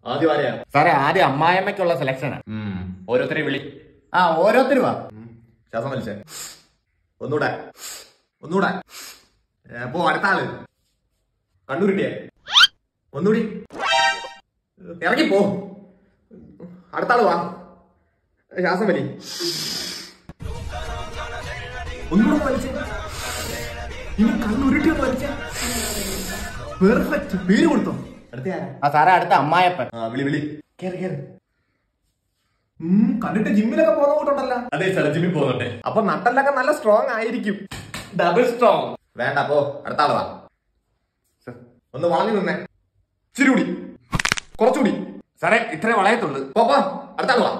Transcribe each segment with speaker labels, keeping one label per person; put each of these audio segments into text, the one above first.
Speaker 1: ആദ്യം ആരെയാ
Speaker 2: സാറേ ആദ്യം അമ്മായിയമ്മയ്ക്കുള്ള സെലക്ഷനാ
Speaker 1: ഓരോരുത്തരെ വിളി
Speaker 2: ആ ഓരോരുത്തരും വാ
Speaker 1: ശ്വാസം വലിച്ചേ ഒന്നൂടെ ഒന്നൂടെ ഏ, പോ അടുത്ത ആള് കണ്ണൂരിട്ടിയെ ഒന്നുകൂടി ഇറങ്ങി പോ അടുത്ത ആള് വാ ശ്വാസം വലി ഒന്നുകൂടെ വലിച്ചേ ഇനി കണ്ണുരുട്ടി ഒന്ന് വലിച്ചേ പെർഫെക്റ്റ് പേര് കൊടുത്തോ അടുത്ത ആരാ
Speaker 2: ആ സാറേ അടുത്ത അമ്മായപ്പൻ
Speaker 1: ആ വിളി വിളി കേറ് കേറ് ഉം, കണ്ടിട്ട് ജിമ്മിലൊക്കെ പോകുന്ന കൂട്ടുണ്ടല്ലോ അതെ സാർ ജിമ്മിൽ പോകുന്നുണ്ട് അപ്പൊ നട്ടല്ലൊക്കെ നല്ല സ്ട്രോങ് ആയിരിക്കും ഡബിൾ സ്ട്രോങ് വേണ്ട പോ അടുത്ത ആള് വാ സർ, ഒന്ന് വളഞ്ഞു നിന്നേ ഇച്ചിരി കൂടി കുറച്ചുകൂടി
Speaker 2: സാറേ ഇത്രേ വളയത്തുള്ളൂ
Speaker 1: പോ പോ അടുത്ത ആള് വാ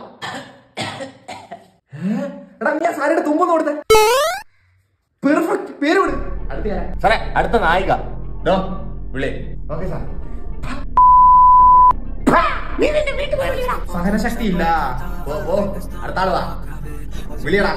Speaker 1: ഏ? എടാ നീ ആ സാരിയുടെ തുമ്പൊന്ന് കൊടുത്തേ പെർഫെക്റ്റ് പേര് വിട് അടുത്ത ആരാ
Speaker 2: സാറേ അടുത്ത നായിക
Speaker 1: ഡോ വിളി
Speaker 2: ഓക്കെ സാർ
Speaker 1: സഹനശക്തി ഇല്ല പോ പോ അടുത്ത ആള് വാ വിളിയടാ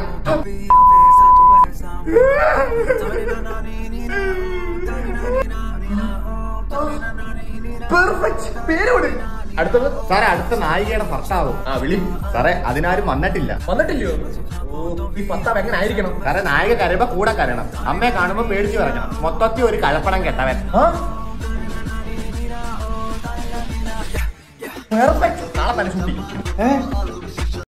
Speaker 1: പെർഫെക്റ്റ് പേര് വിട് അടുത്തത്
Speaker 2: സാറേ അടുത്ത നായികയുടെ ഭർത്താവ്
Speaker 1: ആ വിളി
Speaker 2: സാറേ അതിനാരും വന്നിട്ടില്ല
Speaker 1: വന്നിട്ടില്ലയോ ഓ ഈ പത്താവ് എങ്ങനെ ആയിരിക്കണം
Speaker 2: സാറേ നായിക കരയുമ്പോ കൂടെ കരയണം അമ്മയെ കാണുമ്പോ പേടിച്ചു പറഞ്ഞു മൊത്തത്തിൽ ഒരു കഴപ്പണം കെട്ടവൻ
Speaker 1: പെർഫെക്റ്റ് നാളെ തന്നെ ഷൂട്ടിങ്